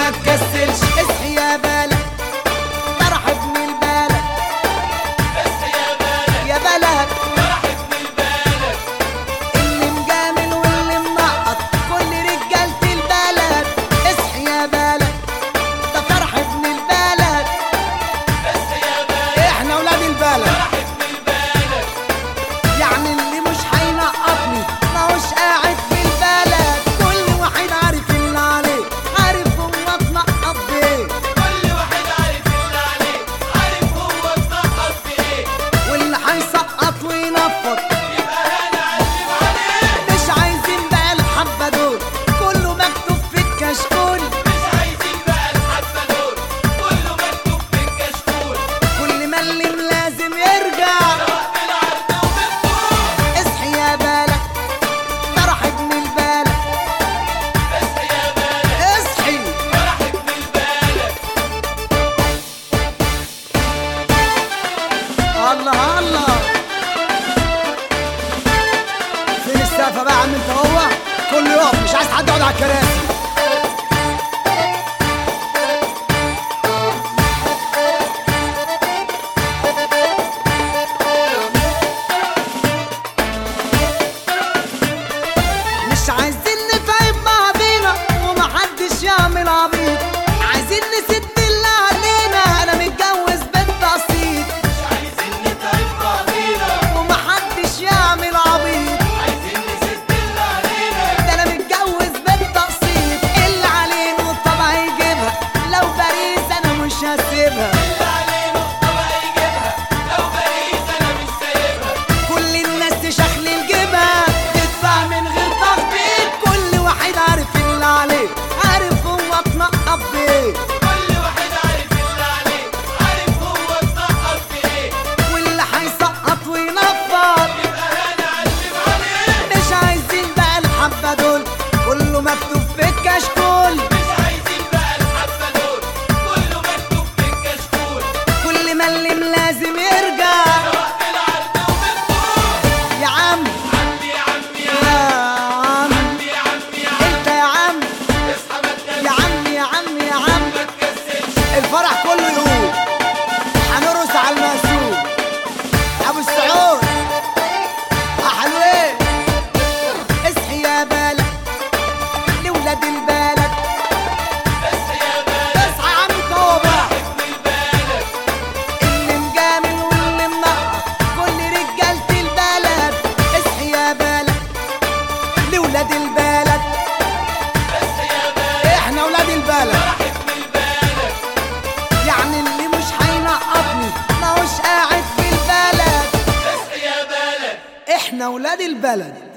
ما تكسلش اصحي يا بلد فرح ابن البلد يا بلد اللي مجامل واللي منقط كل رجالة البلد اصحي يا بلد ده فرح ابن البلد احنا ولاد البلد يعني اللي مش هينقطني ماهوش قاعد في البلد كل واحد عارف اللي عليه عارف هو اتنقط بايه واللي هيسقط وينفض مش عايزين بقى الحبة دول كله مكتوب في الكشكول كل ملم لازم يرجع اصحي يا بلد فرح ابن البلد اصحي الله الله فين السقفة بقى يا عم انت هو كله يقف مش عايز حد يقعد على الكراسي مش عايزين نتعب بعضينا ومحدش يعمل عبيط عايزين نسد اللي علينا انا متجوز بنت اصيل ومحدش يعمل عبيط ده انا متجوز بنت اصيل اللي علينا الطبع يجيبها لو باريس انا مش هسيبها كل الناس تشخلل جيبها تدفع من غير تخبيط كل واحد عارف اللي عليه عارف هو اتنقط بايه واللي هيسقط وينفض مش عايزين بقى الحبة دول كله مكتوب في الكشكول كل ملم لازم يرجع يا عم يا عم انت يا عم يا عم يا عم يا عم الفرح كله يقول هنرقص على المقسوم ابو السعود يا حلوين اصحي يا بلد لولاد البلد اصحى يا عم انت هو بقى اللي مجامل واللي منقط كل رجالة البلد اصحي يا بلد لولاد البلد احنا ولاد البلد يعني اللي مش هينقطني ماهوش قاعد في البلد احنا ولاد البلد